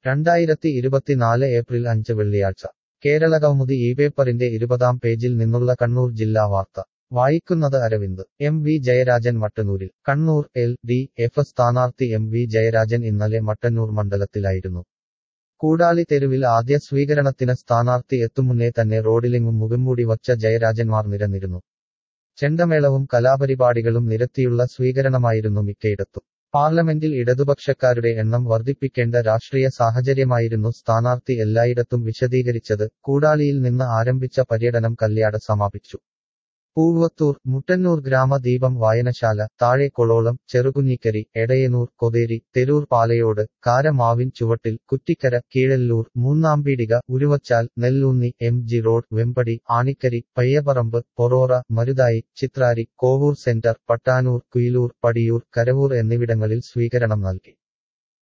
രണ്ടായിരത്തി ഇരുപത്തിനാല് ഏപ്രിൽ അഞ്ച് വെള്ളിയാഴ്ച കേരളകൗമുദി ഈ പേപ്പറിന്റെ ഇരുപതാം പേജിൽ നിന്നുള്ള കണ്ണൂർ ജില്ലാ വാർത്ത വായിക്കുന്നത് അരവിന്ദ് എം വി ജയരാജൻ മട്ടന്നൂരിൽ കണ്ണൂർ എൽ ഡി എഫ് സ്ഥാനാർത്ഥി എം വി ജയരാജൻ ഇന്നലെ മട്ടന്നൂർ മണ്ഡലത്തിലായിരുന്നു കൂടാളി തെരുവിൽ ആദ്യ സ്വീകരണത്തിന് സ്ഥാനാർത്ഥി എത്തുമുന്നേ തന്നെ റോഡിലെങ്ങും മുഖംമൂടി വച്ച ജയരാജന്മാർ നിരന്നിരുന്നു ചെണ്ടമേളവും കലാപരിപാടികളും നിരത്തിയുള്ള സ്വീകരണമായിരുന്നു മിക്കയിടത്തും പാർലമെന്റിൽ ഇടതുപക്ഷക്കാരുടെ എണ്ണം വർദ്ധിപ്പിക്കേണ്ട രാഷ്ട്രീയ സാഹചര്യമായിരുന്നു സ്ഥാനാർത്ഥി എല്ലായിടത്തും വിശദീകരിച്ചത് കൂടാളിയിൽ നിന്ന് ആരംഭിച്ച പര്യടനം കല്യാട് സമാപിച്ചു പൂവത്തൂർ മുട്ടന്നൂർ ഗ്രാമദീപം വായനശാല താഴെ കൊളോളം ചെറുകുഞ്ഞിക്കരി എടയനൂർ കൊതേരി തെരൂർ പാലയോട് കാരമാവിൻ ചുവട്ടിൽ Kuttikkara Keezhallur Moonnampeedika Uruvachal Nelloonni M G road Vempadi Anikkari Payyaparamba Porora Maruthayi Chitrari Kovoor centre Pattanur Kuyiloor Padiyoor Karavoor എന്നിവിടങ്ങളിൽ സ്വീകരണം നൽകി